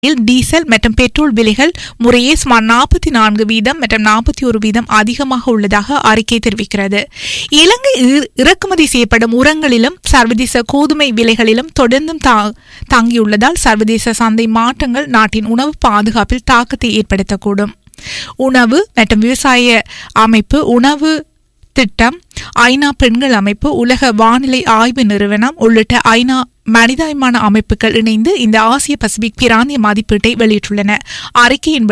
diesel மற்றும் petrol விலைகள் முறையே சுமார் நாற்பத்தி நான்கு வீதம் மற்றும் நாற்பத்தி ஒரு வீதம் அதிகமாக உள்ளதாக அறிக்கை தெரிவிக்கிறது இலங்கை இ- இறக்குமதி செய்யப்படும் உரங்களிலும் சர்வதேச கோதுமை விலைகளிலும் தொடர்ந்தும் தா- தாங்கியுள்ளதால் சர்வதேச சந்தை மாற்றங்கள் நாட்டின் உணவு பாதுகாப்பில் தாக்கத்தை ஏற்படுத்தக்கூடும் உணவு மற்றும் விவசாய அமைப்பு உணவு திட்டம் ஐநா பெண்கள் அமைப்பு உலக வானிலை ஆய்வு நிறுவனம் உள்ளிட்ட ஐநா மனிதாயமான அமைப்புகள் இணைந்து இந்த ஆசிய பசிபிக் பிராந்திய மதிப்பீட்டை வெளியிட்டுள்ளன அறிக்கையின்